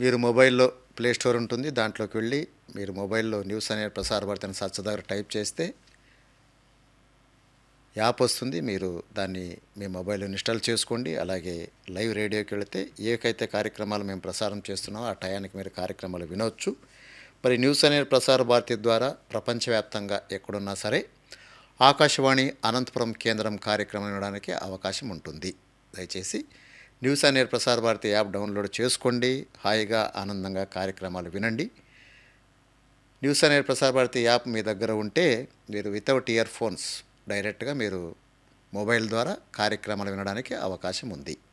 మీరు మొబైల్లో play store ఉంటుంది దాంట్లోకి వెళ్ళి మీరు మొబైల్లో న్యూస్ అనే ప్రసార భారతిని సర్చ్ దగ్గర టైప్ చేస్తే యాప్ వస్తుంది మీరు దాన్ని మీ మొబైల్లో ఇన్స్టాల్ చేసుకోండి అలాగే లైవ్ రేడియోకి వెళితే ఏకైతే కార్యక్రమాలు మేము ప్రసారం చేస్తున్నామో ఆ టయానికి మీరు కార్యక్రమాలు వినవచ్చు మరి న్యూస్ అనే ప్రసార భారతి ద్వారా ప్రపంచవ్యాప్తంగా ఎక్కడున్నా సరే ఆకాశవాణి అనంతపురం కేంద్రం కార్యక్రమం వినడానికి అవకాశం ఉంటుంది దయచేసి న్యూస్ అనే ప్రసార భారతి యాప్ డౌన్లోడ్ చేసుకోండి హాయిగా ఆనందంగా కార్యక్రమాలు వినండి న్యూస్ అనే ప్రసార భారతి యాప్ మీ దగ్గర ఉంటే మీరు వితౌట్ ఇయర్ ఫోన్స్ డైరెక్ట్గా మీరు మొబైల్ ద్వారా కార్యక్రమాలు వినడానికి అవకాశం ఉంది